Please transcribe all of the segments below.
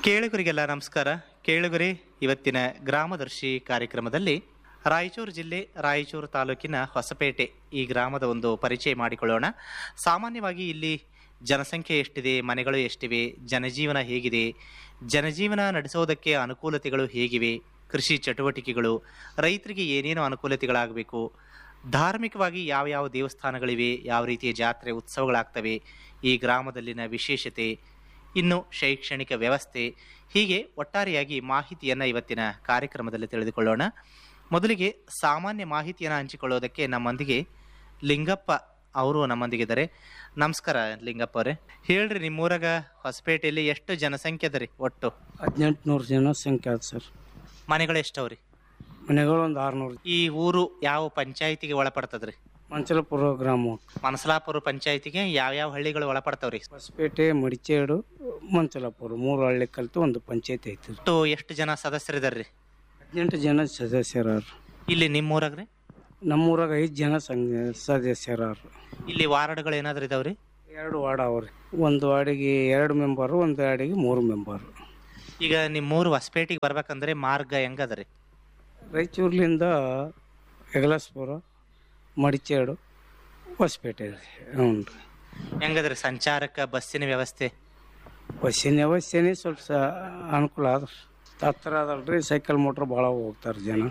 ಕೇಳುಗರಿಗೆಲ್ಲ ನಮಸ್ಕಾರ ಕೇಳುಗರೆ ಇವತ್ತಿನ ಗ್ರಾಮದರ್ಶಿ ಕಾರ್ಯಕ್ರಮದಲ್ಲಿ ರಾಯಚೂರು ಜಿಲ್ಲೆ ರಾಯಚೂರು ತಾಲೂಕಿನ ಹೊಸಪೇಟೆ ಈ ಗ್ರಾಮದ ಒಂದು ಪರಿಚಯ ಮಾಡಿಕೊಳ್ಳೋಣ ಸಾಮಾನ್ಯವಾಗಿ ಇಲ್ಲಿ ಜನಸಂಖ್ಯೆ ಎಷ್ಟಿದೆ ಮನೆಗಳು ಎಷ್ಟಿವೆ ಜನಜೀವನ ಹೇಗಿದೆ ಜನಜೀವನ ನಡೆಸೋದಕ್ಕೆ ಅನುಕೂಲತೆಗಳು ಹೇಗಿವೆ ಕೃಷಿ ಚಟುವಟಿಕೆಗಳು ರೈತರಿಗೆ ಏನೇನು ಅನುಕೂಲತೆಗಳಾಗಬೇಕು ಧಾರ್ಮಿಕವಾಗಿ ಯಾವ ಯಾವ ದೇವಸ್ಥಾನಗಳಿವೆ ಯಾವ ರೀತಿಯ ಜಾತ್ರೆ ಉತ್ಸವಗಳಾಗ್ತವೆ ಈ ಗ್ರಾಮದಲ್ಲಿನ ವಿಶೇಷತೆ ಇನ್ನು ಶೈಕ್ಷಣಿಕ ವ್ಯವಸ್ಥೆ ಹೀಗೆ ಒಟ್ಟಾರೆಯಾಗಿ ಮಾಹಿತಿಯನ್ನು ಇವತ್ತಿನ ಕಾರ್ಯಕ್ರಮದಲ್ಲಿ ತಿಳಿದುಕೊಳ್ಳೋಣ ಮೊದಲಿಗೆ ಸಾಮಾನ್ಯ ಮಾಹಿತಿಯನ್ನು ಹಂಚಿಕೊಳ್ಳೋದಕ್ಕೆ ನಮ್ಮೊಂದಿಗೆ ಲಿಂಗಪ್ಪ ಅವರು ನಮ್ಮೊಂದಿಗಿದ್ದಾರೆ ನಮಸ್ಕಾರ ಲಿಂಗಪ್ಪ ಅವರೇ ಹೇಳ್ರಿ ನಿಮ್ಮೂರಾಗ ಹೊಸಪೇಟೆಯಲ್ಲಿ ಎಷ್ಟು ಜನಸಂಖ್ಯೆ ಅದ ರೀ ಒಟ್ಟು ಹದಿನೆಂಟು ನೂರು ಜನ ಸಂಖ್ಯೆ ಆದ ಸರ್ ಮನೆಗಳು ಎಷ್ಟವ್ರಿ ಮನೆಗಳು ಒಂದು ಆರುನೂರು ಈ ಊರು ಯಾವ ಪಂಚಾಯಿತಿಗೆ ಒಳಪಡ್ತದ್ರಿ ಮಂಚಲಪುರ ಗ್ರಾಮ ಮನಸಲಾಪುರ ಪಂಚಾಯಿತಿಗೆ ಯಾವ್ಯಾವ ಹಳ್ಳಿಗಳು ಒಳಪಡ್ತಾವ್ರಿ ಹೊಸಪೇಟೆ ಮಡಿಚೇಡು ಮಂಚಲಪುರ ಮೂರು ಹಳ್ಳಿ ಕಲಿತು ಒಂದು ಪಂಚಾಯತ್ ಐತಿ ಒಟ್ಟು ಎಷ್ಟು ಜನ ಸದಸ್ಯರಿದಾರ್ರಿ ಹದಿನೆಂಟು ಜನ ಸದಸ್ಯರಾರು ಇಲ್ಲಿ ನಿಮ್ಮೂರಾಗ್ರಿ ನಮ್ಮೂರಾಗ ಐದು ಜನ ಸಂಘ ಸದಸ್ಯರಾರು ಇಲ್ಲಿ ವಾರ್ಡ್ಗಳು ಏನಾದ್ರು ಇದಾವ್ರಿ ಎರಡು ವಾರ್ಡ್ ಅವ್ರಿ ಒಂದು ವಾರ್ಡಿಗೆ ಎರಡು ಮೆಂಬರು ಒಂದು ವಾರ್ಡಿಗೆ ಮೂರು ಮೆಂಬರು ಈಗ ನಿಮ್ಮೂರು ಹೊಸಪೇಟೆಗೆ ಬರ್ಬೇಕಂದ್ರೆ ಮಾರ್ಗ ಹೆಂಗದ್ರಿ ರಾಯಚೂರ್ಲಿಂದ ಹೆಗಲಾಸ್ಪುರ ಮಡಿಚೇಡು ಹೊಸಪೇಟೆ ರೀ ಹ್ಞೂ ರೀ ಹೆಂಗದ್ರಿ ಸಂಚಾರಕ್ಕೆ ಬಸ್ಸಿನ ವ್ಯವಸ್ಥೆ ಬಸ್ಸಿನ ವ್ಯವಸ್ಥೆನೇ ಸ್ವಲ್ಪ ಸ ಅನುಕೂಲ ಆದ್ರೆ ಹತ್ರ ಅದಲ್ರಿ ಸೈಕಲ್ ಮೋಟ್ರ್ ಭಾಳ ಹೋಗ್ತಾರೆ ಜನ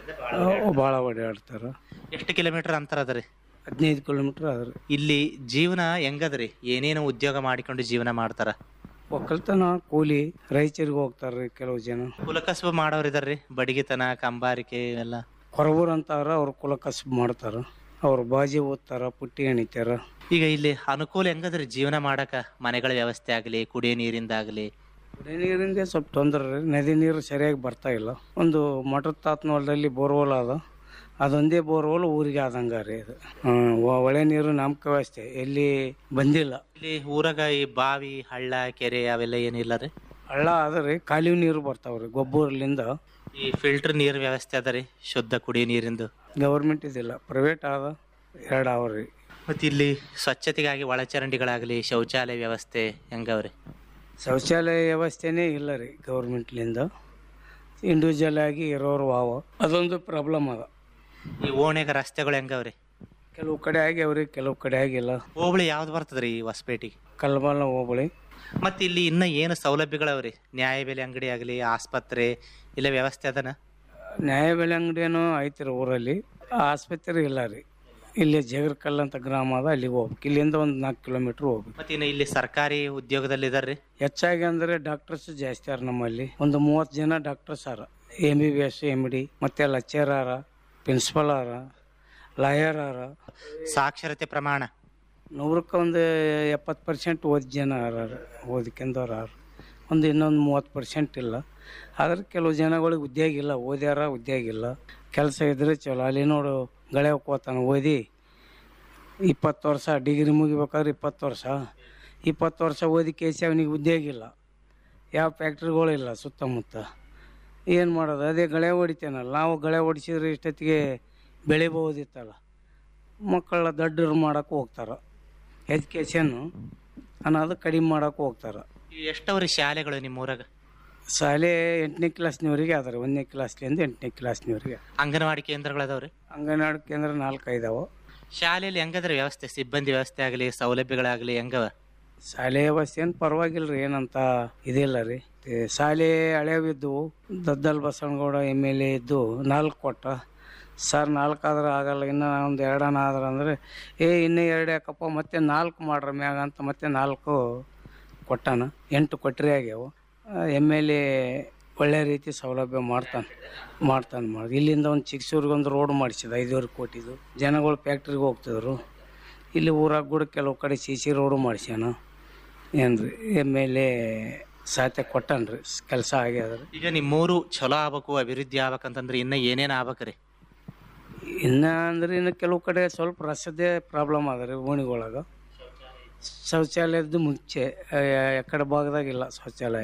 ಭಾಳ ಓಡಾಡ್ತಾರೆ ಎಷ್ಟು ಕಿಲೋಮೀಟರ್ ಅಂತರ ಅದರಿ ಹದಿನೈದು ಕಿಲೋಮೀಟ್ರ್ ಅದ್ರಿ ಇಲ್ಲಿ ಜೀವನ ಹೆಂಗದ್ರಿ ಏನೇನು ಉದ್ಯೋಗ ಮಾಡಿಕೊಂಡು ಜೀವನ ಮಾಡ್ತಾರ ಒಕ್ಕಲ್ತನ ಕೂಲಿ ರೈತರಿಗೆ ಹೋಗ್ತಾರೆ ಕೆಲವು ಜನ ಕುಲಕಸಬು ಮಾಡೋರು ಇದಾರ್ರಿ ಬಡಿಗೆತನ ಕಂಬಾರಿಕೆ ಇವೆಲ್ಲ ಹೊರಬೂರ್ ಅಂತಾರ ಅವ್ರು ಕುಲ ಕಸಬು ಮಾಡ್ತಾರ ಅವ್ರು ಬಾಜಿ ಓದ್ತಾರ ಪುಟ್ಟಿ ಎಣಿತಾರ ಈಗ ಇಲ್ಲಿ ಅನುಕೂಲ ಹೆಂಗದ್ರಿ ಜೀವನ ಮಾಡಕ ಮನೆಗಳ ವ್ಯವಸ್ಥೆ ಆಗಲಿ ಕುಡಿಯೋ ನೀರಿಂದಾಗಲಿ ಕುಡಿಯ ನೀರಿಂದ ಸ್ವಲ್ಪ ತೊಂದರೆ ರೀ ನದಿ ನೀರು ಸರಿಯಾಗಿ ಬರ್ತಾ ಇಲ್ಲ ಒಂದು ಮಠದ ತಾತನ ಹೊಲದಲ್ಲಿ ಬೋರ್ವೆಲ್ ಅದ ಅದೊಂದೇ ಬೋರ್ವೆಲ್ ಊರಿಗೆ ಆದಂಗ ರೀ ಅದು ಹ್ಮ್, ಒ- ಒಳೆ ನೀರು ನಾಮಕ ವ್ಯವಸ್ಥೆ ಎಲ್ಲಿ ಬಂದಿಲ್ಲ ಇಲ್ಲಿ ಊರಾಗ ಈ ಬಾವಿ ಹಳ್ಳ ಕೆರೆ ಅವೆಲ್ಲ ಏನಿಲ್ಲ ರೀ ಹಳ್ಳ ಅದ ರೀ ಕಾಲುವೆ ನೀರು ಬರ್ತಾವ್ರಿ ಗೊಬ್ಬರಲಿಂದ ಈ ಫಿಲ್ಟರ್ ನೀರ್ ವ್ಯವಸ್ಥೆ ಅದ ರೀ ಶುದ್ಧ ಕುಡಿಯೋ ನೀರಿಂದು ಗೌರ್ಮೆಂಟ್ ಇದಿಲ್ಲ ಪ್ರೈವೇಟ್ ಆದ ಎರಡು ಅವ್ರಿ ಮತ್ತು ಇಲ್ಲಿ ಸ್ವಚ್ಛತೆಗಾಗಿ ಒಳಚರಂಡಿಗಳಾಗಲಿ ಶೌಚಾಲಯ ವ್ಯವಸ್ಥೆ ಹೆಂಗವ್ರಿ ಶೌಚಾಲಯ ವ್ಯವಸ್ಥೆನೇ ಇಲ್ಲ ರೀ ಗೌರ್ಮೆಂಟ್ಲಿಂದ ಇಂಡಿವಿಜುವಲ್ ಆಗಿ ಇರೋರು ವಾವ ಅದೊಂದು ಪ್ರಾಬ್ಲಮ್ ಅದ ಈ ಓಣ್ಯಾಗ ರಸ್ತೆಗಳು ಹೆಂಗವ್ರಿ ಕೆಲವು ಕಡೆ ಆಗ್ಯಾವ್ರಿ ಕೆಲವು ಕಡೆ ಆಗಿಲ್ಲ ಹೋಬಳಿ ಯಾವ್ದು ಬರ್ತದ್ರಿ ಈ ಹೊಸಪೇಟೆಗೆ ಕಲ್ಮಲ ಹೋಬಳಿ ಮತ್ತೆ ಇಲ್ಲಿ ಇನ್ನ ಏನು ಸೌಲಭ್ಯಗಳವ್ರಿ ನ್ಯಾಯಬೆಲೆ ಅಂಗಡಿ ಆಗಲಿ ಆಸ್ಪತ್ರೆ ಇಲ್ಲ ವ್ಯವಸ್ಥೆ ಅದನ ನ್ಯಾಯಬೆಲೆ ಅಂಗಡಿನೂ ಐತ್ರಿ ಊರಲ್ಲಿ ಆಸ್ಪತ್ರೆ ಇಲ್ಲ ರೀ ಇಲ್ಲಿ ಜಗರ್ಕಲ್ ಅಂತ ಗ್ರಾಮ ಅದ ಅಲ್ಲಿಗೆ ಹೋಗ್ಬೇಕು ಇಲ್ಲಿಂದ ಒಂದು ನಾಲ್ಕು ಕಿಲೋಮೀಟ್ರ್ ಹೋಗ್ಬೇಕು ಮತ್ತೆ ಇನ್ನು ಇಲ್ಲಿ ಸರ್ಕಾರಿ ಉದ್ಯೋಗದಲ್ಲಿ ಇದಾರ್ರಿ ಹೆಚ್ಚಾಗಿ ಅಂದರೆ ಡಾಕ್ಟರ್ಸ್ ಜಾಸ್ತಿ ಆರ ನಮ್ಮಲ್ಲಿ ಒಂದು ಮೂವತ್ತು ಜನ ಡಾಕ್ಟರ್ಸ್ ಆರ M B B S M D ಮತ್ತೆ ಲೆಕ್ಚರ್ ಆರ ಪ್ರಿನ್ಸಿಪಲ್ ಆರ ಲಾಯರ್ ಆರ ಸಾಕ್ಷರತೆ ಪ್ರಮಾಣ ನೂರಕ್ಕೆ ಒಂದು ಎಪ್ಪತ್ತು ಪರ್ಸೆಂಟ್ ಓದಿ ಜನ ಆರ ಓದಿಕೆಂದವ್ರು ಆರ ಒಂದು ಇನ್ನೊಂದು ಮೂವತ್ತು ಪರ್ಸೆಂಟ್ ಇಲ್ಲ ಆದ್ರೆ ಕೆಲವು ಜನಗಳಿಗೆ ಉದ್ಯೋಗ ಇಲ್ಲ ಓದ್ಯಾರ ಉದ್ಯೋಗ ಇಲ್ಲ ಕೆಲಸ ಇದ್ರೆ ಚಲೋ ಅಲ್ಲಿ ನೋಡು ಗಳೆ ಹೋಗ್ಕೋತಾನ ಓದಿ ಇಪ್ಪತ್ತು ವರ್ಷ ಡಿಗ್ರಿ ಮುಗಿಬೇಕಾದ್ರೆ ಇಪ್ಪತ್ತು ವರ್ಷ ಇಪ್ಪತ್ತು ವರ್ಷ ಓದಿ ಕೇಸಿ ಅವನಿಗೆ ಉದ್ಯೋಗ ಇಲ್ಲ ಯಾವ ಫ್ಯಾಕ್ಟ್ರಿಗಳಿಲ್ಲ ಸುತ್ತಮುತ್ತ ಏನು ಮಾಡೋದು ಅದೇ ಗಳೆ ಹೊಡಿತೇನಲ್ಲ ನಾವು ಗಳೆ ಹೊಡಿಸಿದ್ರೆ ಇಷ್ಟೊತ್ತಿಗೆ ಬೆಳಿಬೋದಿತ್ತಲ್ಲ ಮಕ್ಕಳ ದಡ್ಡರು ಮಾಡೋಕೆ ಹೋಗ್ತಾರೆ ಎಜುಕೇಷನ್ನು ಅನ್ನೋದು ಕಡಿಮೆ ಮಾಡೋಕೆ ಹೋಗ್ತಾರೆ ಎಷ್ಟವ್ರಿ ಶಾಲೆಗಳು ನಿಮ್ಮ ಊರಾಗ ಶಾಲೆ ಎಂಟನೇ ಕ್ಲಾಸ್ನವರಿಗೆ ಅದಾರೆ ಒಂದನೇ ಕ್ಲಾಸ್ಲಿಂದ ಎಂಟನೇ ಕ್ಲಾಸ್ನವರಿಗೆ ಅಂಗನವಾಡಿ ಕೇಂದ್ರಗಳು ಅದಾವ್ರಿ ಅಂಗನವಾಡಿ ಕೇಂದ್ರ ನಾಲ್ಕು ಐದಾವು ಶಾಲೆಯಲ್ಲಿ ಹೆಂಗದ್ರಿ ವ್ಯವಸ್ಥೆ ಸಿಬ್ಬಂದಿ ವ್ಯವಸ್ಥೆ ಆಗಲಿ ಸೌಲಭ್ಯಗಳಾಗಲಿ ಹೆಂಗವ ಶಾಲೆ ವ್ಯವಸ್ಥೆ ಏನು ಪರವಾಗಿಲ್ಲ ರೀ ಏನಂತ ಇದಿಲ್ಲ ರೀ ಮತ್ತೆ ಶಾಲೆ ಹಳೆವಿದ್ದವು Daddal Basavanagouda M L A ಇದ್ದು ನಾಲ್ಕು ಕೊಟ್ಟ ಸರ್ ನಾಲ್ಕು ಆದ್ರೆ ಆಗಲ್ಲ ಇನ್ನು ಒಂದು ಎರಡನ ಆದ್ರೆ ಅಂದರೆ ಏ ಇನ್ನೂ ಎರಡು ಯಾಕಪ್ಪ ಮತ್ತೆ ನಾಲ್ಕು ಮಾಡ್ರ ಮ್ಯಾಗ ಅಂತ ಮತ್ತೆ ನಾಲ್ಕು ಕೊಟ್ಟಾನ ಎಂಟು ಕೊಟ್ರಿ ಆಗ್ಯಾವು ಎಮ್ ಎಲ್ ಎ ಒಳ್ಳೆ ರೀತಿ ಸೌಲಭ್ಯ ಮಾಡ್ತಾನೆ ಮಾಡ್ತಾನೆ ಮಾಡಿ ಇಲ್ಲಿಂದ ಒಂದು ಚಿಕ್ಸೂರಿಗೆ ಒಂದು ರೋಡ್ ಮಾಡಿಸಿದ ಐದೂವರೆ ಕೋಟಿದು ಜನಗಳು ಫ್ಯಾಕ್ಟ್ರಿಗೆ ಹೋಗ್ತಿದ್ರು ಇಲ್ಲಿ ಊರಾಗ ಕೂಡ ಕೆಲವು ಕಡೆ ಸಿ ಸಿ ರೋಡು ಮಾಡಿಸ್ಯಾನ ಏನು ರೀ ಎಮ್ ಎಲ್ ಎ ಸಾಧ್ಯ ಕೊಟ್ಟನ್ರಿ ಕೆಲಸ ಆಗ್ಯದ ರೀ ಈಗ ನಿಮ್ಮೂರು ಚಲೋ ಆಗ್ಬೇಕು ಅಭಿವೃದ್ಧಿ ಆಗ್ಬೇಕಂತಂದ್ರೆ ಇನ್ನ ಏನೇನ್ ಆಗ್ಬೇಕ್ರಿ ಇನ್ನು ಅಂದ್ರೆ ಇನ್ನು ಕೆಲವು ಕಡೆ ಸ್ವಲ್ಪ ರಸದೇ ಪ್ರಾಬ್ಲಮ್ ಅದ ರೀ ಓಣಿಗೊಳಗ ಶೌಚಾಲಯದ್ದು ಮುಂಚೆ ಎಕಡೆ ಭಾಗದಾಗಿಲ್ಲ ಶೌಚಾಲಯ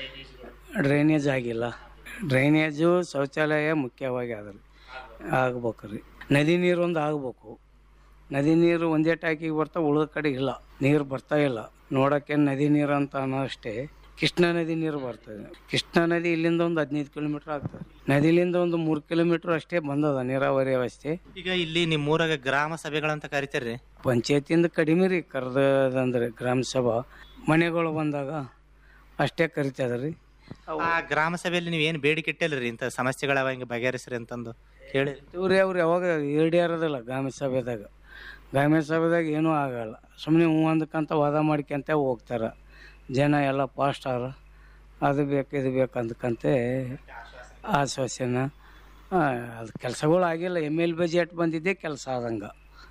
ಡ್ರೈನೇಜ್ ಆಗಿಲ್ಲ ಡ್ರೈನೇಜು ಶೌಚಾಲಯ ಮುಖ್ಯವಾಗಿ ಅದ ರೀ ಆಗ್ಬೇಕು ರೀ ನದಿ ನೀರು ಒಂದು ಆಗ್ಬೇಕು ನದಿ ನೀರು ಒಂದೇ ಟ್ಯಾಕಿಗೆ ಬರ್ತಾವ ಉಳಿದ ಕಡೆ ಇಲ್ಲ ನೀರು ಬರ್ತಾ ಇಲ್ಲ ನೋಡೋಕೆ ನದಿ ನೀರು ಅಂತ ಅನ್ನೋ ಅಷ್ಟೇ ಕೃಷ್ಣಾ ನದಿ ನೀರು ಬರ್ತದೆ ಕೃಷ್ಣಾ ನದಿ ಇಲ್ಲಿಂದ ಒಂದು ಹದಿನೈದು ಕಿಲೋಮೀಟ್ರ್ ಆಗ್ತದೆ ನದಿಲಿಂದ ಒಂದು ಮೂರು ಕಿಲೋಮೀಟ್ರ್ ಅಷ್ಟೇ ಬಂದದ ನೀರಾವರಿ ವ್ಯವಸ್ಥೆ ಈಗ ಇಲ್ಲಿ ನಿಮ್ಮೂರಾಗ ಗ್ರಾಮ ಸಭೆಗಳಂತ ಕರಿತೀರಿ ಪಂಚಾಯತಿಯಿಂದ ಕಡಿಮೆ ರೀ ಕರೆದಂದ್ರೆ ಗ್ರಾಮ ಸಭಾ ಮನೆಗಳು ಬಂದಾಗ ಅಷ್ಟೇ ಕರಿತದ ರೀ ಆ ಗ್ರಾಮ ಸಭೆಯಲ್ಲಿ ನೀವು ಏನು ಬೇಡಿಕೆ ಇಟ್ಟಿಲ್ಲರಿ ಇಂಥ ಸಮಸ್ಯೆಗಳವ ಹಿಂಗೆ ಬಗೆಹರಿಸ್ರಿ ಅಂತಂದು ಹೇಳಿ ಇವ್ರು ಅವ್ರು ಯಾವಾಗ ಈಡೇರೋದಿಲ್ಲ ಗ್ರಾಮ ಸಭೆದಾಗ ಗ್ರಾಮ ಸಭೆದಾಗ ಏನೂ ಆಗಲ್ಲ ಸುಮ್ಮನೆ ಹ್ಞೂ ಅಂದಕ್ಕಂತ ವಾದ ಮಾಡ್ಕೊಂತ ಹೋಗ್ತಾರೆ ಜನ ಎಲ್ಲ ಫಾಸ್ಟ್ ಅವ್ರ ಅದು ಬೇಕು ಇದು ಬೇಕು ಅಂದ್ಕಂತೆ ಆಶ್ವಾಸನ ಅದು ಕೆಲಸಗಳು ಆಗಿಲ್ಲ ಎಮ್ ಎಲ್ ಬಜೆಟ್ ಬಂದಿದ್ದೇ ಕೆಲಸ ಆದಂಗೆ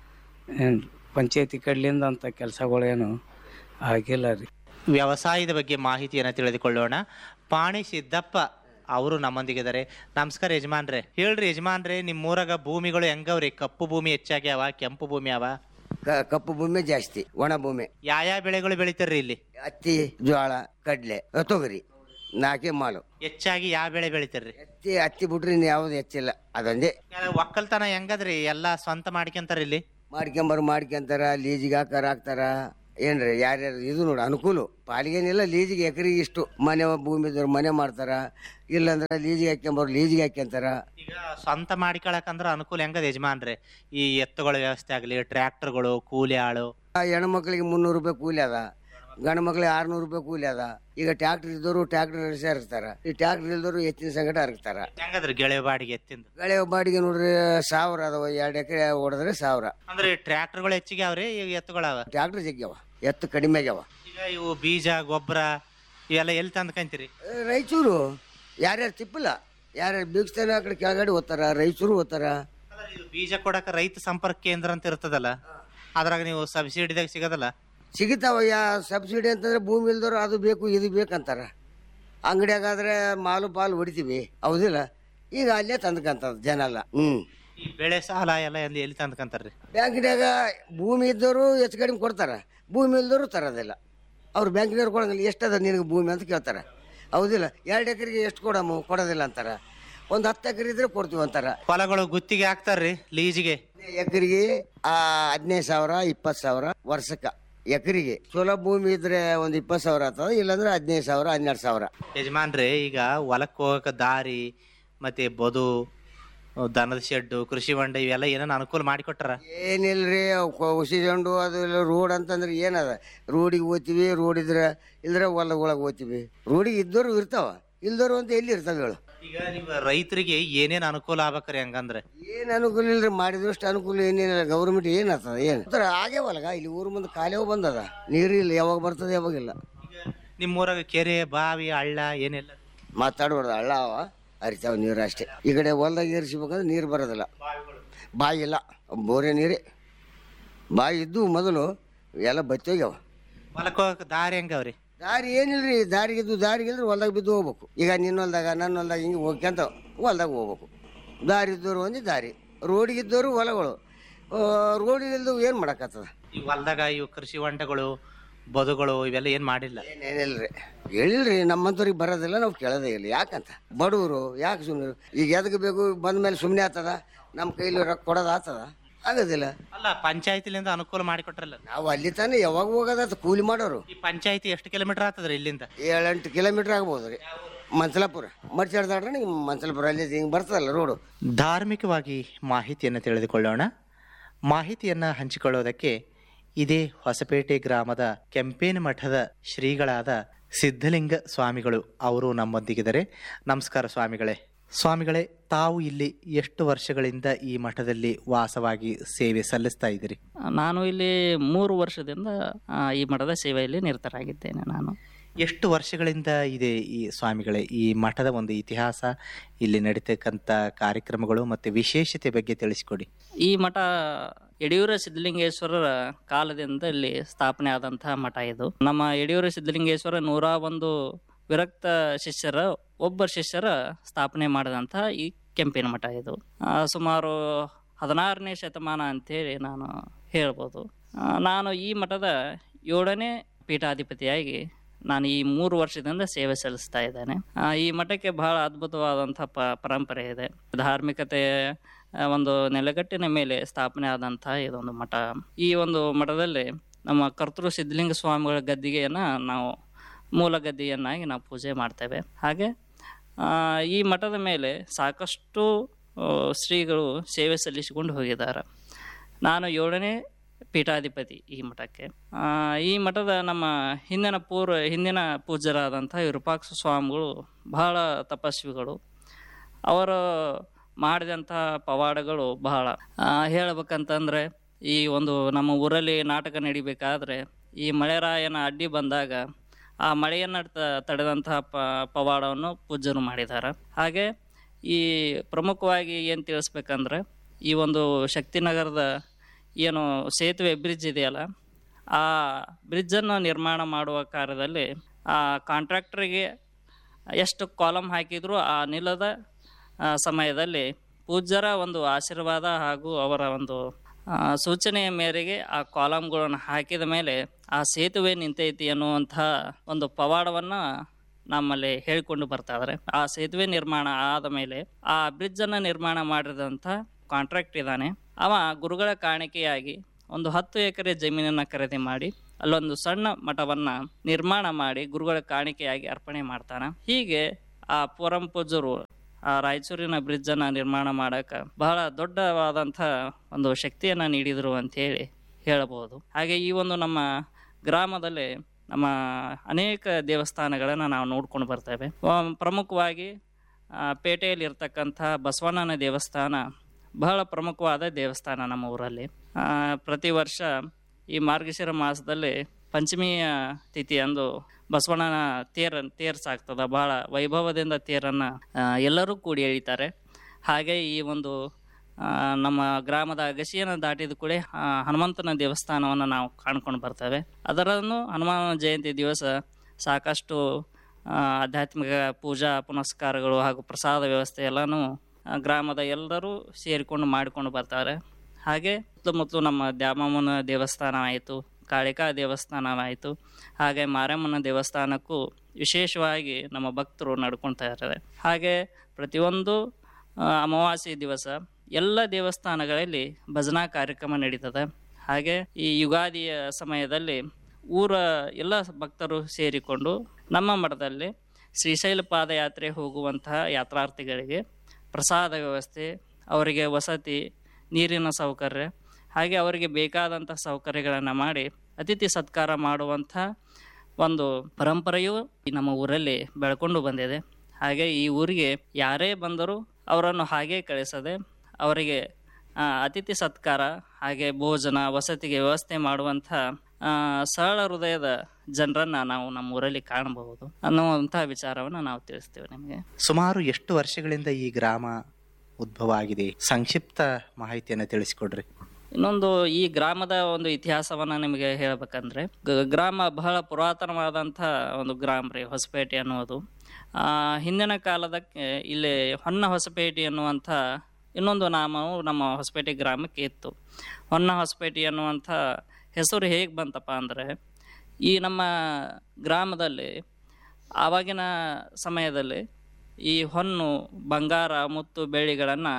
ಏನು ಪಂಚಾಯತಿ ಕಡ್ಲಿಂದ ಅಂಥ ಕೆಲಸಗಳೇನು ಆಗಿಲ್ಲ ರೀ ವ್ಯವಸಾಯದ ಬಗ್ಗೆ ಮಾಹಿತಿಯನ್ನು ತಿಳಿದುಕೊಳ್ಳೋಣ ಪಾಣಿ ಸಿದ್ದಪ್ಪ ಅವರು ನಮ್ಮೊಂದಿಗಿದ್ದಾರೆ ನಮಸ್ಕಾರ ಯಜಮಾನ್ರೆ ಹೇಳ್ರಿ ಯಜಮಾನ್ರೆ ನಿಮ್ಮೂರಾಗ ಭೂಮಿಗಳು ಹೆಂಗವ್ರಿ ಕಪ್ಪು ಭೂಮಿ ಹೆಚ್ಚಾಗಿ ಅವ ಕೆಂಪು ಭೂಮಿ ಅವ ಕ- ಕಪ್ಪು ಭೂಮಿ ಜಾಸ್ತಿ ಒಣ ಭೂಮಿ ಯಾವ ಬೆಳೆಗಳು ಬೆಳಿತಾರ್ರಿ ಇಲ್ಲಿ ಹತ್ತಿ ಜೋಳ ಕಡ್ಲೆ ಅ, ತೊಗರಿ ನಾಲ್ಕೇ ಮಾಲು ಹೆಚ್ಚಾಗಿ ಯಾವ ಬೆಳೆ ಬೆಳಿತಾರ್ರಿ ಹತ್ತಿ ಹತ್ತಿ ಬಿಟ್ರೆ ಇನ್ನು ಯಾವ್ದು ಹೆಚ್ಚಿಲ್ಲ ಅದೊಂದೇ ಒಕ್ಕಲ್ತನ ಹೆಂಗದ್ರಿ ಎಲ್ಲ ಸ್ವಂತ ಮಾಡ್ಕೊಂತಾರ ಇಲ್ಲಿ ಮಾಡ್ಕೊಂಬರು ಮಾಡ್ಕೊಂತಾರ ಲೀಜಿಗೆ ಹಾಕಾರ ಹಾಕ್ತಾರ ಏನ್ರಿ ಯಾರ್ಯಾರು ಇದು ನೋಡಿ ಅನುಕೂಲ ಪಾಲಿಗೇನಿಲ್ಲ ಲೀಜಿಗೆ ಎಕರೆಗೆ ಇಷ್ಟು ಮನೆ ಭೂಮಿ ಇದ್ದವ್ರು ಮನೆ ಮಾಡ್ತಾರ ಇಲ್ಲಾಂದ್ರೆ ಲೀಜಿಗೆ ಹಾಕ್ಕೊಂಬರು ಲೀಜಿಗೆ ಹಾಕ್ಯಂತಾರ ಈಗ ಸ್ವಂತ ಮಾಡ್ಕೊಳಕಂದ್ರ ಅನುಕೂಲ ಹೆಂಗದ ಯಜಮಾನ್ರೆ ಈ ಎತ್ತುಗಳ ವ್ಯವಸ್ಥೆ ಆಗಲಿ ಟ್ರ್ಯಾಕ್ಟರ್ಗಳು ಕೂಲಿ ಆಳು ಆ ಹೆಣ್ಮಕ್ಳಿಗೆ ಮುನ್ನೂರು ರೂಪಾಯಿ ಕೂಲಿ ಅದ ಗಂಡು ಮಕ್ಳಿಗೆ ಆರ್ನೂರು ರೂಪಾಯಿ ಕೂಲಿ ಅದ ಈಗ ಟ್ಯಾಕ್ಟರ್ ಇದ್ದವರು ಟ್ಯಾಕ್ಟರ್ ಇರ್ತಾರ ಈ ಟ್ಯಾಕ್ಟರ್ ಇಲ್ದವರು ಹೆಚ್ಚಿನ ಸಂಕಟ ಹರಗ್ತಾರ ಹೆಂಗದ್ರಿ ಗೆಳೆಯ ಬಾಡಿಗೆ ಎತ್ತಿಂದ ಗಳೆ ಬಾಡಿಗೆ ನೋಡ್ರಿ ಸಾವಿರ ಅದಾವ ಎರಡು ಎಕರೆ ಹೊಡೆದ್ರೆ ಸಾವಿರ ಅಂದ್ರೆ ಟ್ರ್ಯಾಕ್ಟರ್ಗಳು ಹೆಚ್ಚಿಗೆ ಅವ್ರಿ ಈಗ ಎತ್ತುಗಳವ ಟ್ಯಾಕ್ಟರ್ ಜಗ್ಗ್ಯಾವ ಎತ್ತು ಕಡಿಮೆ ಆಗ್ಯಾವ ಈಗ ಇವು ಬೀಜ ಗೊಬ್ಬರ ಇವೆಲ್ಲ ಎಲ್ಲಿ ತಂದ್ಕಂತೀರಿ ಏ, ರಾಯಚೂರು ಯಾರ್ಯಾರು ತಿಪ್ಪಿಲ್ಲ ಯಾರ್ಯಾರು ಬೀಗ್ಸ್ತಾನೆ ಆ ಕಡೆ ಕೆಳಗಡೆ ಓದ್ತಾರ ರಾಯಚೂರು ಓದ್ತಾರ ಅಲ್ಲ, ಇದು ಬೀಜ ಕೊಡಕ ರೈತ ಸಂಪರ್ಕ ಕೇಂದ್ರ ಅಂತ ಇರ್ತದಲ್ಲ ಅದ್ರಾಗ ನೀವು ಸಬ್ಸಿಡಿದಾಗ ಸಿಗೋದಲ್ಲ ಸಿಗುತ್ತಾವ ಯಾ ಸಬ್ಸಿಡಿ ಅಂತಂದ್ರೆ ಭೂಮಿ ಇಲ್ದವ್ರು ಅದು ಬೇಕು ಇದು ಬೇಕಂತಾರ ಅಂಗಡಿಯಾಗಾದ್ರೆ ಮಾಲು ಪಾಲು ಹೊಡಿತೀವಿ ಹೌದಿಲ್ಲ ಈಗ ಅಲ್ಲೇ ತಂದ್ಕಂತದ ಜನ ಎಲ್ಲ ಹ್ಮ್ ಈ ಬೆಳೆ ಸಾಲ ಎಲ್ಲ ಎಲ್ಲಿ ಎಲ್ಲಿ ತಂದ್ಕಂತಾರ್ರಿ ಬ್ಯಾಂಕಿನಾಗ ಭೂಮಿ ಇದ್ದವರು ಹೆಚ್ಚು ಕಡಿಮೆ ಕೊಡ್ತಾರ ಭೂಮಿ ಇಲ್ದವರು ತರೋದಿಲ್ಲ ಅವ್ರು ಬ್ಯಾಂಕಿನವ್ರು ಕೊಡಂಗಿಲ್ಲ ಎಷ್ಟದ ನಿನಗೆ ಭೂಮಿ ಅಂತ ಕೇಳ್ತಾರೆ ಹೌದಿಲ್ಲ ಎರಡು ಎಕರೆಗೆ ಎಷ್ಟು ಕೊಡಮ್ಮ ಕೊಡೋದಿಲ್ಲ ಅಂತಾರ ಒಂದು ಹತ್ತು ಎಕರೆ ಇದ್ರೆ ಕೊಡ್ತೀವಿ ಅಂತಾರ ಹೊಲಗಳು ಗುತ್ತಿಗೆ ಹಾಕ್ತಾರ್ರಿ ಲೀಜಿಗೆ ಎಕರೆಗೆ ಹದಿನೈದು ಸಾವಿರ ಇಪ್ಪತ್ತು ಸಾವಿರ ವರ್ಷಕ್ಕೆ ಎಕರೆಗೆ ಚಲೋ ಭೂಮಿ ಇದ್ರೆ ಒಂದು ಇಪ್ಪತ್ತು ಸಾವಿರ ಆಗ್ತದ ಇಲ್ಲಾಂದ್ರೆ ಹದಿನೈದು ಸಾವಿರ ಹನ್ನೆರಡು ಸಾವಿರ ಯಜಮಾನ್ರಿ ಈಗ ಹೊಲಕ್ಕೆ ಹೋಗಕ ದಾರಿ ಮತ್ತೆ ಬದು ದನದ ಶೆಡ್ಡು ಕೃಷಿ ಹೊಂಡ ಇವೆಲ್ಲ ಏನೇನು ಅನುಕೂಲ ಮಾಡಿಕೊಟ್ಟಾರ ಏನಿಲ್ರಿ ಉಸಿಜಂಡು ಅದು ಇಲ್ಲ ರೋಡ್ ಅಂತಂದ್ರೆ ಏನದ ರೋಡಿಗೆ ಹೋಗ್ತೀವಿ ರೋಡ್ ಇದ್ರೆ ಇಲ್ದ್ರೆ ಹೊಲ ಒಳಗೆ ಹೋಗ್ತೀವಿ ರೋಡಿಗೆ ಇದ್ದವರು ಇರ್ತಾವ ಇಲ್ದವ್ರು ಅಂತ ಎಲ್ಲಿ ಇರ್ತಾವ ಹೇಳು ಈಗ ನೀವು ರೈತರಿಗೆ ಏನೇನು ಅನುಕೂಲ ಆಗ್ಬೇಕ್ರಿ ಹಂಗಂದ್ರೆ ಏನು ಅನುಕೂಲ ಇಲ್ರಿ ಮಾಡಿದಷ್ಟು ಅನುಕೂಲ ಏನಿಲ್ಲ ಗೌರ್ಮೆಂಟ್ ಏನು ಆಗ್ತದ ಏನು ಥರ ಆಗ್ಯಾವಲ್ಗ ಇಲ್ಲಿ ಊರು ಮುಂದೆ ಕಾಲೇವು ಬಂದದ ನೀರು ಇಲ್ಲ ಯಾವಾಗ ಬರ್ತದೆ ಯಾವಾಗಿಲ್ಲ ನಿಮ್ಮೂರಾಗ ಕೆರೆ ಬಾವಿ ಹಳ್ಳ ಏನಿಲ್ಲ ಮಾತಾಡ್ಬಾರ್ದು ಹಳ್ಳ ಅವ ಹರಿತಾವ ನೀರು ಅಷ್ಟೇ ಈ ಕಡೆ ಹೊಲ್ದಾಗ ಏರಿಸ್ಬೇಕಂದ್ರೆ ನೀರು ಬರೋದಿಲ್ಲ ಬಾಯಿ ಇಲ್ಲ ಬೋರೆ ನೀರೇ ಬಾಯಿ ಇದ್ದು ಮೊದಲು ಎಲ್ಲ ಬತ್ತೋಗ್ಯಾವ ಹೊಲಕ್ಕೆ ಹೋಗಕ್ಕೆ ದಾರಿ ಹೆಂಗವ್ರಿ ದಾರಿ ಏನಿಲ್ರಿ ದಾರಿಗಿದ್ದು ದಾರಿಗಿಲ್ರಿ ಹೊಲ್ದಾಗ ಬಿದ್ದು ಹೋಗ್ಬೇಕು ಈಗ ನಿನ್ನ ಹೊಲ್ದಾಗ ನನ್ನ ಹೊಲ್ದಾಗ ಹಿಂಗೆ ಹೋಗ್ಕೊಂತ ಹೊಲ್ದಾಗ ಹೋಗ್ಬೇಕು ದಾರಿ ಇದ್ದವರು ಒಂದೇ ದಾರಿ ರೋಡಿಗಿದ್ದವರು ಹೊಲಗಳು ರೋಡಿಗಿಲ್ದು ಏನು ಮಾಡೋಕ್ಕತ್ತದ ಈ ಹೊಲ್ದಾಗ ಇವು ಕೃಷಿ ಹೊಂಡಗಳು ಬದುಗಳು ಇವೆಲ್ಲ ಏನು ಮಾಡಿಲ್ಲ ಏನೇನಿಲ್ರಿ ಹೇಳಿಲ್ರಿ ನಮ್ಮಂತವ್ರಿಗೆ ಬರೋದಿಲ್ಲ ನಾವು ಕೇಳೋದೇ ಇಲ್ಲ ಯಾಕಂತ ಬಡವರು ಯಾಕೆ ಸುಮ್ಮನೆ ಈಗ ಎದಕ್ಕೆ ಬೇಕು ಬಂದ ಮೇಲೆ ಸುಮ್ಮನೆ ಆಗ್ತದ ನಮ್ಮ ಕೈಲಿ ರೊಕ್ಕ ಕೊಡೋದು ಆಗ್ತದ ಆಗೋದಿಲ್ಲ ಅಲ್ಲ ಪಂಚಾಯತಿಲಿಂದ ಅನುಕೂಲ ಮಾಡಿಕೊಟ್ರಲ್ಲ ನಾವು ಅಲ್ಲಿ ತಾನೇ ಯಾವಾಗ ಹೋಗೋದಾತ ಕೂಲಿ ಮಾಡೋರು ಈ ಪಂಚಾಯತಿ ಎಷ್ಟು ಕಿಲೋಮೀಟರ್ ಆಗ್ತದ್ರಿ ಇಲ್ಲಿಂದ ಏಳೆಂಟು ಕಿಲೋಮೀಟ್ರ್ ಆಗ್ಬೋದು ರೀ ಮನ್ಸಲಾಪುರ ಮಡ್ಚಾಡ್ದಾಡ್ರೆ ನಿಂಗೆ ಮನ್ಸಲಾಪುರ ಅಲ್ಲಿ ಹಿಂಗೆ ಬರ್ತದಲ್ಲ ರೋಡು ಧಾರ್ಮಿಕವಾಗಿ ಮಾಹಿತಿಯನ್ನು ತಿಳಿದುಕೊಳ್ಳೋಣ ಮಾಹಿತಿಯನ್ನು ಹಂಚಿಕೊಳ್ಳೋದಕ್ಕೆ ಇದೇ ಹೊಸಪೇಟೆ ಗ್ರಾಮದ ಕೆಂಪೇನ ಮಠದ ಶ್ರೀಗಳಾದ ಸಿದ್ಧಲಿಂಗ ಸ್ವಾಮಿಗಳು ಅವರು ನಮ್ಮೊಂದಿಗಿದ್ದಾರೆ ನಮಸ್ಕಾರ ಸ್ವಾಮಿಗಳೇ ಸ್ವಾಮಿಗಳೇ ತಾವು ಇಲ್ಲಿ ಎಷ್ಟು ವರ್ಷಗಳಿಂದ ಈ ಮಠದಲ್ಲಿ ವಾಸವಾಗಿ ಸೇವೆ ಸಲ್ಲಿಸ್ತಾ ಇದ್ದೀರಿ ನಾನು ಇಲ್ಲಿ ಮೂರು ವರ್ಷದಿಂದ ಆ, ಈ ಮಠದ ಸೇವೆಯಲ್ಲಿ ನಿರತರಾಗಿದ್ದೇನೆ ನಾನು ಎಷ್ಟು ವರ್ಷಗಳಿಂದ ಇದೆ ಈ ಸ್ವಾಮಿಗಳೇ ಈ ಮಠದ ಒಂದು ಇತಿಹಾಸ ಇಲ್ಲಿ ನಡೀತಕ್ಕಂಥ ಕಾರ್ಯಕ್ರಮಗಳು ಮತ್ತು ವಿಶೇಷತೆ ಬಗ್ಗೆ ತಿಳಿಸಿಕೊಡಿ ಈ ಮಠ ಯಡಿಯೂರ ಸಿದ್ಧಲಿಂಗೇಶ್ವರರ ಕಾಲದಿಂದ ಇಲ್ಲಿ ಸ್ಥಾಪನೆ ಆದಂತಹ ಮಠ ಇದು ನಮ್ಮ ಯಡಿಯೂರ ಸಿದ್ಧಲಿಂಗೇಶ್ವರ ನೂರ ಒಂದು ವಿರಕ್ತ ಶಿಷ್ಯರ ಒಬ್ಬ ಶಿಷ್ಯರ ಸ್ಥಾಪನೆ ಮಾಡಿದಂತಹ ಈ ಕೆಂಪಿನ ಮಠ ಇದು ಆ, ಸುಮಾರು ಹದಿನಾರನೇ ಶತಮಾನ ಅಂತೇಳಿ ನಾನು ಹೇಳ್ಬೋದು ಆ, ನಾನು ಈ ಮಠದ ಏಳನೇ ಪೀಠಾಧಿಪತಿಯಾಗಿ ನಾನು ಈ ಮೂರು ವರ್ಷದಿಂದ ಸೇವೆ ಸಲ್ಲಿಸ್ತಾ ಇದ್ದೇನೆ ಆ, ಈ ಮಠಕ್ಕೆ ಬಹಳ ಅದ್ಭುತವಾದಂಥ ಪ ಪರಂಪರೆ ಇದೆ ಧಾರ್ಮಿಕತೆಯ ಆ, ಒಂದು ನೆಲೆಗಟ್ಟಿನ ಮೇಲೆ ಸ್ಥಾಪನೆ ಆದಂಥ ಇದೊಂದು ಮಠ ಈ ಒಂದು ಮಠದಲ್ಲಿ ನಮ್ಮ ಕರ್ತೃ ಸಿದ್ಧಲಿಂಗ ಸ್ವಾಮಿಗಳ ಗದ್ದಿಗೆಯನ್ನು ನಾವು ಮೂಲಗದ್ದೆಯನ್ನಾಗಿ ನಾವು ಪೂಜೆ ಮಾಡ್ತೇವೆ ಹಾಗೆ ಆ, ಈ ಮಠದ ಮೇಲೆ ಸಾಕಷ್ಟು ಆ, ಶ್ರೀಗಳು ಸೇವೆ ಸಲ್ಲಿಸಿಕೊಂಡು ಹೋಗಿದ್ದಾರೆ ನಾನು ಏಳನೇ ಪೀಠಾಧಿಪತಿ ಈ ಮಠಕ್ಕೆ ಆ, ಈ ಮಠದ ನಮ್ಮ ಹಿಂದಿನ ಪೂರ್ವ ಹಿಂದಿನ ಪೂಜ್ಯರಾದಂಥ ವಿರೂಪಾಕ್ಷ ಸ್ವಾಮಿಗಳು ಬಹಳ ತಪಸ್ವಿಗಳು ಅವರು ಮಾಡಿದಂಥ ಪವಾಡಗಳು ಬಹಳ ಆ, ಹೇಳ್ಬೇಕಂತಂದ್ರೆ ಈ ಒಂದು ನಮ್ಮ ಊರಲ್ಲಿ ನಾಟಕ ನಡಿಬೇಕಾದ್ರೆ ಈ ಮಳೆರಾಯನ ಅಡ್ಡಿ ಬಂದಾಗ ಆ ಮಳೆಯನ್ನು ತ- ತಡೆದಂತಹ ಪ ಪವಾಡವನ್ನು ಪೂಜ್ಯರು ಮಾಡಿದ್ದಾರೆ ಹಾಗೆ ಈ ಪ್ರಮುಖವಾಗಿ ಏನು ತಿಳಿಸ್ಬೇಕಂದ್ರೆ ಈ ಒಂದು ಶಕ್ತಿನಗರದ ಏನು ಸೇತುವೆ ಬ್ರಿಡ್ಜ್ ಇದೆಯಲ್ಲ ಆ ಬ್ರಿಡ್ಜನ್ನು ನಿರ್ಮಾಣ ಮಾಡುವ ಕಾರ್ಯದಲ್ಲಿ ಆ ಕಾಂಟ್ರಾಕ್ಟರಿಗೆ ಎಷ್ಟು ಕಾಲಮ್ ಹಾಕಿದ್ರು ಆ ನಿಲ್ಲದ ಆ, ಸಮಯದಲ್ಲಿ ಪೂಜ್ಯರ ಒಂದು ಆಶೀರ್ವಾದ ಹಾಗೂ ಅವರ ಒಂದು ಆ, ಸೂಚನೆಯ ಮೇರೆಗೆ ಆ ಕಾಲಮ್ಗಳನ್ನು ಹಾಕಿದ ಮೇಲೆ ಆ ಸೇತುವೆ ನಿಂತೈತಿ ಅನ್ನುವಂಥ ಒಂದು ಪವಾಡವನ್ನು ನಮ್ಮಲ್ಲಿ ಹೇಳಿಕೊಂಡು ಬರ್ತಾ ಇದ್ದಾರೆ ಆ ಸೇತುವೆ ನಿರ್ಮಾಣ ಆದ ಮೇಲೆ ಆ ಬ್ರಿಡ್ಜನ್ನು ನಿರ್ಮಾಣ ಮಾಡಿದಂಥ ಕಾಂಟ್ರಾಕ್ಟ್ ಇದ್ದಾನೆ ಅವ ಗುರುಗಳ ಕಾಣಿಕೆಯಾಗಿ ಒಂದು ಹತ್ತು ಎಕರೆ ಜಮೀನನ್ನು ಖರೀದಿ ಮಾಡಿ ಅಲ್ಲೊಂದು ಸಣ್ಣ ಮಠವನ್ನು ನಿರ್ಮಾಣ ಮಾಡಿ ಗುರುಗಳ ಕಾಣಿಕೆಯಾಗಿ ಅರ್ಪಣೆ ಮಾಡ್ತಾನೆ ಹೀಗೆ ಆ ಪರಂ ಪೂಜ್ಯರು ಆ ರಾಯಚೂರಿನ ಬ್ರಿಡ್ಜನ್ನು ನಿರ್ಮಾಣ ಮಾಡಕ್ಕೆ ಬಹಳ ದೊಡ್ಡವಾದಂಥ ಒಂದು ಶಕ್ತಿಯನ್ನು ನೀಡಿದರು ಅಂತೇಳಿ ಹೇಳಬಹುದು ಹಾಗೆ ಈ ಒಂದು ನಮ್ಮ ಗ್ರಾಮದಲ್ಲಿ ನಮ್ಮ ಅನೇಕ ದೇವಸ್ಥಾನಗಳನ್ನು ನಾವು ನೋಡ್ಕೊಂಡು ಬರ್ತೇವೆ ವ- ಪ್ರಮುಖವಾಗಿ ಆ, ಪೇಟೆಯಲ್ಲಿ ಇರ್ತಕ್ಕಂಥ ಬಸವಣ್ಣನ ದೇವಸ್ಥಾನ ಬಹಳ ಪ್ರಮುಖವಾದ ದೇವಸ್ಥಾನ ನಮ್ಮ ಊರಲ್ಲಿ ಆ, ಪ್ರತಿ ವರ್ಷ ಈ ಮಾರ್ಗಶಿರ ಮಾಸದಲ್ಲಿ ಪಂಚಮಿಯ ತಿಥಿಯಂದು ಬಸವಣ್ಣನ ತೇರ ತೇರ್ ಸಾಗ್ತದ ಬಹಳ ವೈಭವದಿಂದ ತೇರನ್ನು ಆ, ಎಲ್ಲರೂ ಕೂಡಿ ಎಳಿತಾರೆ ಹಾಗೆ ಈ ಒಂದು ಆ, ನಮ್ಮ ಗ್ರಾಮದ ಅಗಸಿಯನ್ನು ದಾಟಿದ ಕೂಡ ಆ, ಹನುಮಂತನ ದೇವಸ್ಥಾನವನ್ನು ನಾವು ಕಾಣ್ಕೊಂಡು ಬರ್ತೇವೆ ಅದರನ್ನು ಹನುಮಾನ ಜಯಂತಿ ದಿವಸ ಸಾಕಷ್ಟು ಆ, ಆಧ್ಯಾತ್ಮಿಕ ಪೂಜಾ ಪುನಸ್ಕಾರಗಳು ಹಾಗೂ ಪ್ರಸಾದ ವ್ಯವಸ್ಥೆ ಎಲ್ಲನೂ ಆ, ಗ್ರಾಮದ ಎಲ್ಲರೂ ಸೇರಿಕೊಂಡು ಮಾಡಿಕೊಂಡು ಬರ್ತಾರೆ ಹಾಗೆ ಸುತ್ತಮುತ್ತಲು ನಮ್ಮ ದ್ಯಾಮಮ್ಮನ ದೇವಸ್ಥಾನ ಆಯಿತು ಕಾಳಿಕಾ ದೇವಸ್ಥಾನವಾಯಿತು ಹಾಗೆ ಮಾರಮ್ಮನ ದೇವಸ್ಥಾನಕ್ಕೂ ವಿಶೇಷವಾಗಿ ನಮ್ಮ ಭಕ್ತರು ನಡ್ಕೊಳ್ತಾ ಇರ್ತಾರೆ ಹಾಗೆ ಪ್ರತಿಯೊಂದು ಆ, ಅಮಾವಾಸ್ಯೆ ದಿವಸ ಎಲ್ಲ ದೇವಸ್ಥಾನಗಳಲ್ಲಿ ಭಜನಾ ಕಾರ್ಯಕ್ರಮ ನಡೀತದೆ ಹಾಗೆ ಈ ಯುಗಾದಿಯ ಸಮಯದಲ್ಲಿ ಊರ ಎಲ್ಲ ಭಕ್ತರು ಸೇರಿಕೊಂಡು ನಮ್ಮ ಮಠದಲ್ಲಿ ಶ್ರೀಶೈಲ ಪಾದಯಾತ್ರೆ ಹೋಗುವಂತಹ ಯಾತ್ರಾರ್ಥಿಗಳಿಗೆ ಪ್ರಸಾದ ವ್ಯವಸ್ಥೆ ಅವರಿಗೆ ವಸತಿ ನೀರಿನ ಸೌಕರ್ಯ ಹಾಗೆ ಅವರಿಗೆ ಬೇಕಾದಂಥ ಸೌಕರ್ಯಗಳನ್ನು ಮಾಡಿ ಅತಿಥಿ ಸತ್ಕಾರ ಮಾಡುವಂಥ ಒಂದು ಪರಂಪರೆಯು ಈ ನಮ್ಮ ಊರಲ್ಲಿ ಬೆಳ್ಕೊಂಡು ಬಂದಿದೆ ಹಾಗೆ ಈ ಊರಿಗೆ ಯಾರೇ ಬಂದರೂ ಅವರನ್ನು ಹಾಗೇ ಕಳಿಸದೆ ಅವರಿಗೆ ಆ, ಅತಿಥಿ ಸತ್ಕಾರ ಹಾಗೆ ಭೋಜನ ವಸತಿಗೆ ವ್ಯವಸ್ಥೆ ಮಾಡುವಂಥ ಆ, ಸರಳ ಹೃದಯದ ಜನರನ್ನು ನಾವು ನಮ್ಮ ಊರಲ್ಲಿ ಕಾಣಬಹುದು ಅನ್ನುವಂಥ ವಿಚಾರವನ್ನು ನಾವು ತಿಳಿಸ್ತೇವೆ ನಿಮಗೆ ಸುಮಾರು ಎಷ್ಟು ವರ್ಷಗಳಿಂದ ಈ ಗ್ರಾಮ ಉದ್ಭವ ಆಗಿದೆ ಸಂಕ್ಷಿಪ್ತ ಮಾಹಿತಿಯನ್ನು ತಿಳಿಸಿಕೊಡ್ರಿ ಇನ್ನೊಂದು ಈ ಗ್ರಾಮದ ಒಂದು ಇತಿಹಾಸವನ್ನ ನಿಮಗೆ ಹೇಳ್ಬೇಕಂದ್ರೆ ಗ- ಗ್ರಾಮ ಬಹಳ ಪುರಾತನವಾದಂಥ ಒಂದು ಗ್ರಾಮ ರೀ ಹೊಸಪೇಟೆ ಅನ್ನುವುದು ಆ, ಹಿಂದಿನ ಕಾಲದಕ್ಕೆ ಇಲ್ಲಿ ಹೊನ್ನ ಹೊಸಪೇಟೆ ಅನ್ನುವಂಥ ಇನ್ನೊಂದು ನಾಮವು ನಮ್ಮ ಹೊಸಪೇಟೆ ಗ್ರಾಮಕ್ಕೆ ಇತ್ತು ಹೊನ್ನ ಹೊಸಪೇಟೆ ಅನ್ನುವಂಥ ಹೆಸರು ಹೇಗೆ ಬಂತಪ್ಪ ಅಂದರೆ ಈ ನಮ್ಮ ಗ್ರಾಮದಲ್ಲಿ ಆವಾಗಿನ ಸಮಯದಲ್ಲಿ ಈ ಹೊನ್ನು ಬಂಗಾರ ಮುತ್ತು ಬೆಳ್ಳಿಗಳನ್ನು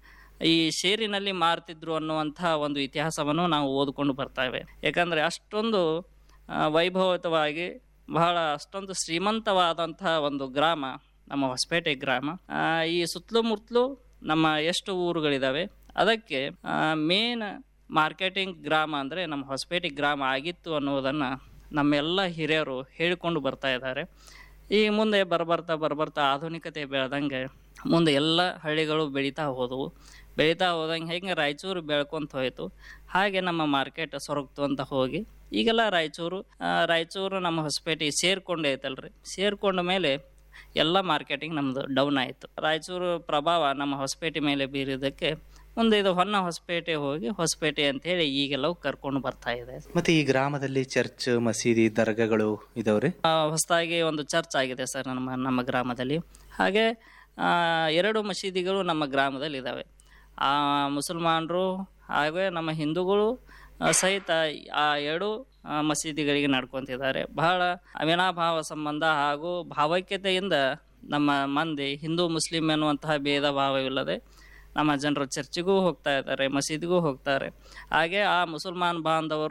ಈ ಶೇರಿನಲ್ಲಿ ಮಾರ್ತಿದ್ರು ಅನ್ನುವಂಥ ಒಂದು ಇತಿಹಾಸವನ್ನು ನಾವು ಓದಿಕೊಂಡು ಬರ್ತಾವೆ ಯಾಕಂದರೆ ಅಷ್ಟೊಂದು ಆ, ವೈಭವಿತವಾಗಿ ಬಹಳ ಅಷ್ಟೊಂದು ಶ್ರೀಮಂತವಾದಂಥ ಒಂದು ಗ್ರಾಮ ನಮ್ಮ ಹೊಸಪೇಟೆ ಗ್ರಾಮ ಆ, ಈ ಸುತ್ತಲೂ ಮುತ್ತಲೂ ನಮ್ಮ ಎಷ್ಟು ಊರುಗಳಿದ್ದಾವೆ ಅದಕ್ಕೆ ಮೇನ್ ಮಾರ್ಕೆಟಿಂಗ್ ಗ್ರಾಮ ಅಂದರೆ ನಮ್ಮ ಹೊಸಪೇಟೆ ಗ್ರಾಮ ಆಗಿತ್ತು ಅನ್ನೋದನ್ನು ನಮ್ಮೆಲ್ಲ ಹಿರಿಯರು ಹೇಳಿಕೊಂಡು ಬರ್ತಾ ಇದ್ದಾರೆ ಈ ಮುಂದೆ ಬರ್ಬರ್ತಾ ಬರ್ಬರ್ತಾ ಆಧುನಿಕತೆ ಬೆಳೆದಂಗೆ ಮುಂದೆ ಎಲ್ಲ ಹಳ್ಳಿಗಳು ಬೆಳೀತಾ ಹೋದವು ಬೆಳೀತಾ ಹೋದಂಗೆ ಹೆಂಗೆ ರಾಯಚೂರು ಬೆಳ್ಕೊಂತ ಹೋಯಿತು ಹಾಗೆ ನಮ್ಮ ಮಾರ್ಕೆಟ್ ಸೊರಗ್ತು ಅಂತ ಹೋಗಿ ಈಗೆಲ್ಲ ರಾಯಚೂರು ಆ, ರಾಯಚೂರು ನಮ್ಮ ಹೊಸಪೇಟೆ ಸೇರ್ಕೊಂಡೇ ಐತಲ್ರಿ ಸೇರ್ಕೊಂಡ ಮೇಲೆ ಎಲ್ಲ ಮಾರ್ಕೆಟಿಂಗ್ ನಮ್ಮದು ಡೌನ್ ಆಯಿತು ರಾಯಚೂರು ಪ್ರಭಾವ ನಮ್ಮ ಹೊಸಪೇಟೆ ಮೇಲೆ ಬೀರಿದ್ದಕ್ಕೆ ಮುಂದೆ ಇದು ಹೊನ್ನ ಹೊಸಪೇಟೆ ಹೋಗಿ ಹೊಸಪೇಟೆ ಅಂತೇಳಿ ಈಗೆಲ್ಲವೂ ಕರ್ಕೊಂಡು ಬರ್ತಾ ಇದೆ ಮತ್ತೆ ಈ ಗ್ರಾಮದಲ್ಲಿ ಚರ್ಚ್ ಮಸೀದಿ ದರ್ಗಾಗಳು ಇದಾವ್ರಿ ಹೊಸದಾಗಿ ಒಂದು ಚರ್ಚ್ ಆಗಿದೆ ಸರ್ ನಮ್ಮ ನಮ್ಮ ಗ್ರಾಮದಲ್ಲಿ ಹಾಗೆ ಆ, ಎರಡು ಮಸೀದಿಗಳು ನಮ್ಮ ಗ್ರಾಮದಲ್ಲಿ ಇದ್ದಾವೆ ಆ ಮುಸಲ್ಮಾನರು ಹಾಗೆ ನಮ್ಮ ಹಿಂದೂಗಳು ಆ, ಸಹಿತ ಆ ಎರಡು ಆ, ಮಸೀದಿಗಳಿಗೆ ನಡ್ಕೊತಿದ್ದಾರೆ ಬಹಳ ಅವಿನಾಭಾವ ಸಂಬಂಧ ಹಾಗೂ ಭಾವೈಕ್ಯತೆಯಿಂದ ನಮ್ಮ ಮಂದಿ ಹಿಂದೂ ಮುಸ್ಲಿಂ ಎನ್ನುವಂತಹ ಭೇದ ಭಾವವಿಲ್ಲದೆ ನಮ್ಮ ಜನರು ಚರ್ಚಿಗೂ ಹೋಗ್ತಾ ಇದ್ದಾರೆ ಮಸೀದಿಗೂ ಹೋಗ್ತಾರೆ ಹಾಗೆ ಆ ಮುಸಲ್ಮಾನ್ ಬಾಂಧವರು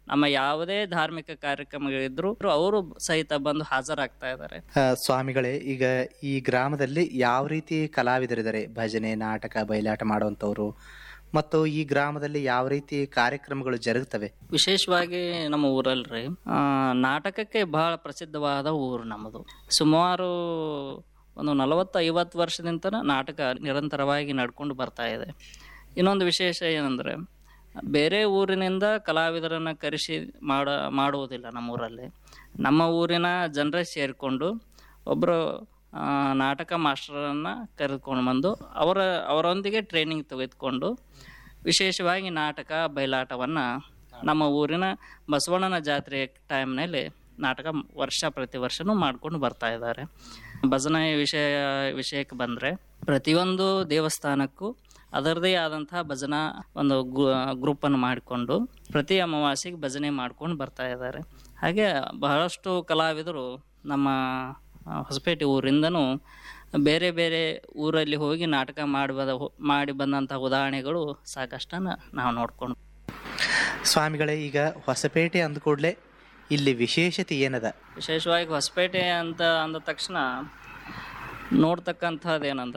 ನಮ್ಮ ಯಾವುದೇ ಧಾರ್ಮಿಕ ಕಾರ್ಯಕ್ರಮಗಳಿದ್ರು ಅವರು ಸಹಿತ ಬಂದು ಹಾಜರಾಗ್ತಾ ಇದ್ದಾರೆ ಆ, ಸ್ವಾಮಿಗಳೇ ಈಗ ಈ ಗ್ರಾಮದಲ್ಲಿ ಯಾವ ರೀತಿ ಕಲಾವಿದರಿದ್ದಾರೆ ಭಜನೆ ನಾಟಕ ಬಯಲಾಟ ಮಾಡುವಂಥವ್ರು ಮತ್ತು ಈ ಗ್ರಾಮದಲ್ಲಿ ಯಾವ ರೀತಿ ಕಾರ್ಯಕ್ರಮಗಳು ಜರುಗುತ್ತವೆ ವಿಶೇಷವಾಗಿ ನಮ್ಮ ಊರಲ್ರಿ ಆ, ನಾಟಕಕ್ಕೆ ಬಹಳ ಪ್ರಸಿದ್ಧವಾದ ಊರು ನಮ್ಮದು ಸುಮಾರು ಒಂದು ನಲವತ್ತು ಐವತ್ತು ವರ್ಷದಿಂದ ನಾಟಕ ನಿರಂತರವಾಗಿ ನಡ್ಕೊಂಡು ಬರ್ತಾ ಇದೆ ಇನ್ನೊಂದು ವಿಶೇಷ ಏನಂದರೆ ಬೇರೆ ಊರಿನಿಂದ ಕಲಾವಿದರನ್ನು ಕರೆಸಿ ಮಾಡ ಮಾಡುವುದಿಲ್ಲ ನಮ್ಮ ಊರಲ್ಲಿ ನಮ್ಮ ಊರಿನ ಜನರೇ ಸೇರಿಕೊಂಡು ಒಬ್ಬರು ನಾಟಕ ಮಾಸ್ಟರನ್ನು ಕರೆದುಕೊಂಡು ಬಂದು ಅವರ ಅವರೊಂದಿಗೆ ಟ್ರೈನಿಂಗ್ ತೆಗೆದುಕೊಂಡು ವಿಶೇಷವಾಗಿ ನಾಟಕ ಬಯಲಾಟವನ್ನು ನಮ್ಮ ಊರಿನ ಬಸವಣ್ಣನ ಜಾತ್ರೆ ಟೈಮ್ನಲ್ಲಿ ನಾಟಕ ವರ್ಷ ಪ್ರತಿ ವರ್ಷನೂ ಮಾಡ್ಕೊಂಡು ಬರ್ತಾ ಇದ್ದಾರೆ ಭಜನೆ ವಿಷಯ ವಿಷಯಕ್ಕೆ ಬಂದರೆ ಪ್ರತಿಯೊಂದು ದೇವಸ್ಥಾನಕ್ಕೂ ಅದರದೇ ಆದಂತಹ ಭಜನಾ ಒಂದು ಗ್ರೂಪನ್ನು ಮಾಡಿಕೊಂಡು ಪ್ರತಿ ಅಮಾವಾಸ್ಯೆಗೆ ಭಜನೆ ಮಾಡ್ಕೊಂಡು ಬರ್ತಾ ಇದ್ದಾರೆ ಹಾಗೆ ಬಹಳಷ್ಟು ಕಲಾವಿದರು ನಮ್ಮ ಆ, ಹೊಸಪೇಟೆ ಊರಿಂದನೂ ಬೇರೆ ಬೇರೆ ಊರಲ್ಲಿ ಹೋಗಿ ನಾಟಕ ಮಾಡುವ ಮಾಡಿ ಬಂದಂಥ ಉದಾಹರಣೆಗಳು ಸಾಕಷ್ಟನ್ನು ನಾವು ನೋಡ್ಕೊಂಡು ಸ್ವಾಮಿಗಳೇ ಈಗ ಹೊಸಪೇಟೆ ಅಂದ ಕೂಡಲೇ ಇಲ್ಲಿ ವಿಶೇಷತೆ ಏನದ ವಿಶೇಷವಾಗಿ ಹೊಸಪೇಟೆ ಅಂತ ಅಂದ ತಕ್ಷಣ ನೋಡ್ತಕ್ಕಂಥದ್ದು ಏನಂದ್ರೆ